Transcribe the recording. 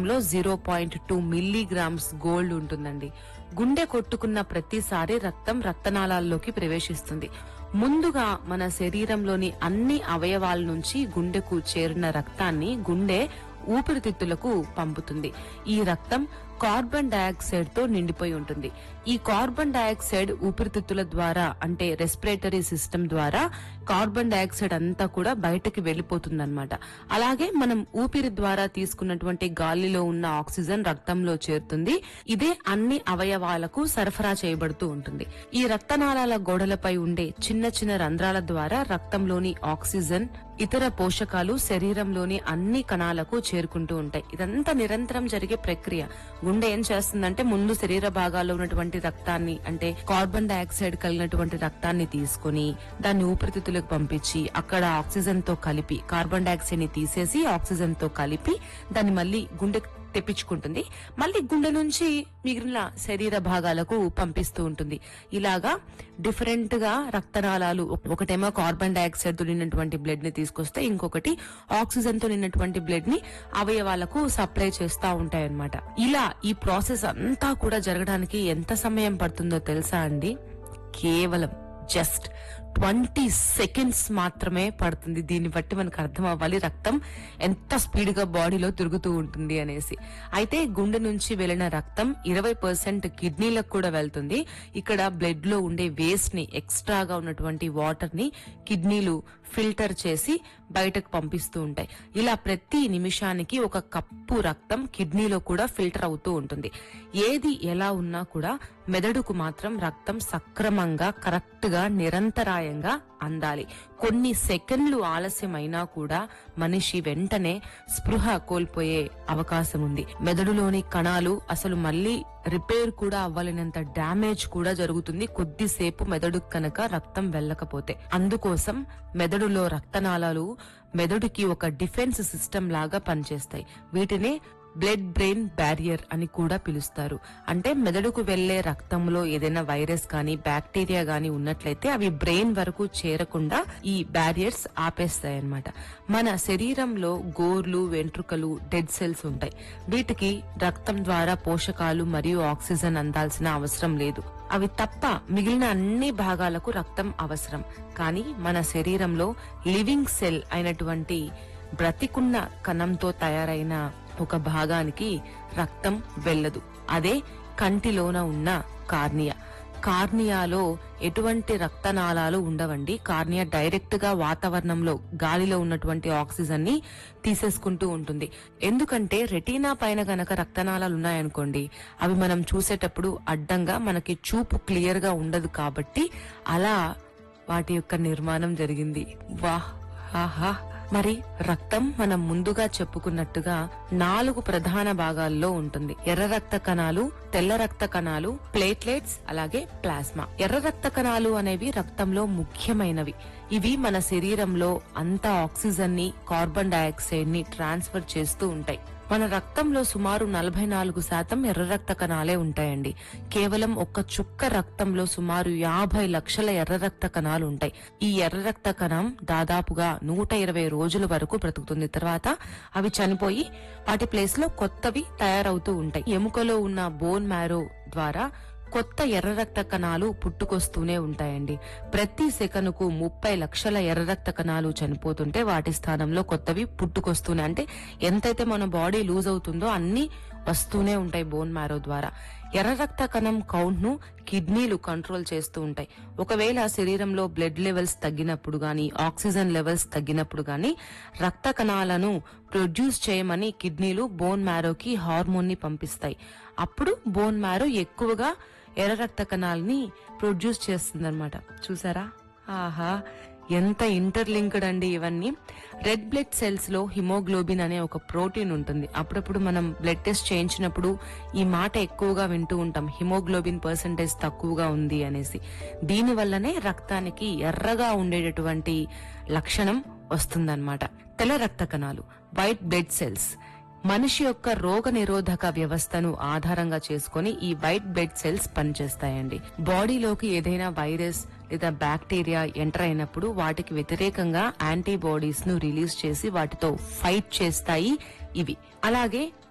లో zero point two milligrams gold ఉంటుందండి గుండె కొట్టుకున్న ప్రతిసారి రక్తం రక్తనాళాల్లోకి ప్రవేశిస్తుంది ముందుగా మన శరీరంలోని అన్ని అవయవాల నుంచి గుండెకు చేరిన రక్తాన్ని గుండె ఊపిరితిత్తులకు పంపుతుంది ఈ రక్తం కార్బన్ డయాక్సైడ్ తో నిండిపోయి ఉంటుంది ఈ కార్బన్ డయాక్సైడ్ ఊపిరితిత్తుల ద్వారా అంటే రెస్పిరేటరీ సిస్టమ్ ద్వారా కార్బన్ డయాక్సైడ్ అంతా కూడా బయటకి వెళ్లిపోతుంది అలాగే మనం ఊపిరి ద్వారా తీసుకున్నటువంటి గాలిలో ఉన్న ఆక్సిజన్ రక్తంలో చేరుతుంది ఇదే అన్ని అవయవాలకు సరఫరా చేయబడుతూ ఉంటుంది ఈ రక్తనాళాల గోడలపై ఉండే చిన్న చిన్న రంధ్రాల ద్వారా రక్తంలోని ఆక్సిజన్ ఇతర పోషకాలు శరీరంలోని అన్ని కణాలకు చేరుకుంటూ ఉంటాయి ఇదంతా నిరంతరం జరిగే ప్రక్రియ గుండె ఏం చేస్తుందంటే ముందు శరీర భాగాల్లో ఉన్నటువంటి రక్తాన్ని అంటే కార్బన్ డయాక్సైడ్ కలిగినటువంటి రక్తాన్ని తీసుకొని దాన్ని ఊపిరితిత్తులకు పంపించి అక్కడ ఆక్సిజన్ తో కలిపి కార్బన్ డయాక్సైడ్ ని తీసేసి ఆక్సిజన్ తో కలిపి దాన్ని మళ్ళీ గుండె తెప్పించుకుంటుంది మళ్ళీ గుండె నుంచి మిగిలిన శరీర భాగాలకు పంపిస్తూ ఉంటుంది ఇలాగా డిఫరెంట్ గా రక్తనాళాలు ఒక- ఒకటేమో కార్బన్ డయాక్సైడ్ తో నిన్నటువంటి బ్లడ్ ని తీసుకొస్తే ఇంకొకటి ఆక్సిజన్ తో నిన్నటువంటి బ్లడ్ ని అవయవాలకు సప్లై చేస్తా ఉంటాయి అన్నమాట ఇలా ఈ ప్రాసెస్ అంతా కూడా జరగడానికి ఎంత సమయం పడుతుందో తెలుసా అండి కేవలం జస్ట్ ట్వంటీ సెకండ్స్ మాత్రమే పడుతుంది దీన్ని బట్టి మనకు అర్థం అవ్వాలి రక్తం ఎంత స్పీడ్ గా బాడీలో తిరుగుతూ ఉంటుంది అనేసి అయితే గుండె నుంచి వెళ్ళిన రక్తం ఇరవై పర్సెంట్ కిడ్నీలకు కూడా వెళ్తుంది ఇక్కడ బ్లడ్ లో ఉండే వేస్ట్ ని ఎక్స్ట్రాగా ఉన్నటువంటి వాటర్ ని కిడ్నీలు ఫిల్టర్ చేసి బయటకు పంపిస్తూ ఉంటాయి ఇలా ప్రతి నిమిషానికి ఒక కప్పు రక్తం కిడ్నీలో కూడా ఫిల్టర్ అవుతూ ఉంటుంది ఏది ఎలా ఉన్నా కూడా మెదడుకు మాత్రం రక్తం సక్రమంగా కరెక్ట్ గా నిరంతరాయంగా అందాలి కొన్ని సెకండ్లు ఆలస్యమైనా కూడా మనిషి వెంటనే స్పృహ కోల్పోయే అవకాశం ఉంది మెదడులోని కణాలు అసలు మళ్ళీ రిపేర్ కూడా అవ్వలేనంత డ్యామేజ్ కూడా జరుగుతుంది కొద్దిసేపు మెదడు కనుక రక్తం వెళ్ళకపోతే అందుకోసం మెదడులో రక్తనాళాలు మెదడుకి ఒక డిఫెన్స్ సిస్టమ్ లాగా పనిచేస్తాయి వీటినే బ్లడ్ బ్రెయిన్ బ్యారియర్ అని కూడా పిలుస్తారు అంటే మెదడుకు వెళ్లే రక్తంలో ఏదైనా వైరస్ కానీ బ్యాక్టీరియా గానీ ఉన్నట్లయితే అవి బ్రెయిన్ వరకు చేరకుండా ఈ బ్యారియర్స్ ఆపేస్తాయి అన్నమాట మన శరీరంలో గోర్లు వెంట్రుకలు డెడ్ సెల్స్ ఉంటాయి వీటికి రక్తం ద్వారా పోషకాలు మరియు ఆక్సిజన్ అందాల్సిన అవసరం లేదు అవి తప్ప మిగిలిన అన్ని భాగాలకు రక్తం అవసరం కానీ మన శరీరంలో లివింగ్ సెల్ అయినటువంటి బ్రతికున్న కణంతో తయారైన ఒక భాగానికి రక్తం వెళ్ళదు అదే కంటిలోన ఉన్న కార్నియా కార్నియాలో ఎటువంటి రక్తనాళాలు ఉండవండి కార్నియా డైరెక్ట్ గా వాతావరణంలో గాలిలో ఉన్నటువంటి ఆక్సిజన్ ని తీసేసుకుంటూ ఉంటుంది ఎందుకంటే రెటీనా పైన గనక రక్తనాళాలు ఉన్నాయనుకోండి అవి మనం చూసేటప్పుడు అడ్డంగా మనకి చూపు క్లియర్ గా ఉండదు కాబట్టి అలా వాటి యొక్క నిర్మాణం జరిగింది వాహ్ ఆహా మరి రక్తం మనం ముందుగా చెప్పుకున్నట్టుగా నాలుగు ప్రధాన భాగాల్లో ఉంటుంది ఎర్ర రక్త కణాలు తెల్ల రక్త కణాలు ప్లేట్లెట్స్ అలాగే ప్లాస్మా ఎర్ర రక్త కణాలు అనేవి రక్తంలో ముఖ్యమైనవి ఇవి మన శరీరంలో అంత ఆక్సిజన్ ని కార్బన్ డయాక్సైడ్ ని ట్రాన్స్ఫర్ చేస్తూ ఉంటాయి మన రక్తంలో సుమారు నలభై నాలుగు శాతం ఎర్ర రక్త కణాలే ఉంటాయండి కేవలం ఒక్క చుక్క రక్తంలో సుమారు యాభై లక్షల ఎర్ర రక్త కణాలు ఉంటాయి ఈ ఎర్ర రక్త కణం దాదాపుగా నూట ఇరవై రోజుల వరకు బ్రతుకుతుంది తర్వాత అవి చనిపోయి వాటి ప్లేస్ లో కొత్తవి తయారవుతూ ఉంటాయి ఎముకలో ఉన్న బోన్ మ్యారో ద్వారా కొత్త ఎర్ర రక్త కణాలు పుట్టుకొస్తూనే ఉంటాయండి ప్రతి సెకనుకు ముప్పై లక్షల ఎర్ర రక్త కణాలు చనిపోతుంటే వాటి స్థానంలో కొత్తవి పుట్టుకొస్తూనే అంటే ఎంతైతే మన బాడీ లూజ్ అవుతుందో అన్ని వస్తూనే ఉంటాయి బోన్ మ్యారో ద్వారా ఎర్ర రక్త కణం కౌంట్ ను కిడ్నీలు కంట్రోల్ చేస్తూ ఉంటాయి ఒకవేళ శరీరంలో బ్లడ్ లెవెల్స్ తగ్గినప్పుడు గాని ఆక్సిజన్ లెవెల్స్ తగ్గినప్పుడు గాని రక్త కణాలను ప్రొడ్యూస్ చేయమని కిడ్నీలు బోన్ మ్యారోకి హార్మోన్ ని పంపిస్తాయి అప్పుడు బోన్ మ్యారో ఎక్కువగా ఎర్ర రక్త కణాలని ప్రొడ్యూస్ చేస్తుందన్నమాట చూసారా ఆహా ఎంత ఇంటర్లింక్డ్ అండి ఇవన్నీ రెడ్ బ్లడ్ సెల్స్ లో హిమోగ్లోబిన్ అనే ఒక ప్రోటీన్ ఉంటుంది అప్పుడప్పుడు మనం బ్లడ్ టెస్ట్ చేయించినప్పుడు ఈ మాట ఎక్కువగా వింటూ ఉంటాం హిమోగ్లోబిన్ పర్సంటేజ్ తక్కువగా ఉంది అనేసి దీని వల్లనే రక్తానికి ఎర్రగా ఉండేటటువంటి లక్షణం వస్తుందన్నమాట తెల్ల రక్త కణాలు వైట్ బ్లడ్ సెల్స్ మనిషి యొక్క రోగ నిరోధక వ్యవస్థను ఆధారంగా చేసుకొని ఈ వైట్ బ్లడ్ సెల్స్ పనిచేస్తాయండి బాడీలోకి ఏదైనా వైరస్ లేదా బ్యాక్టీరియా ఎంటర్ అయినప్పుడు వాటికి వ్యతిరేకంగా యాంటీబాడీస్ ను రిలీజ్ చేసి వాటితో ఫైట్ చేస్తాయి ఇవి అలాగే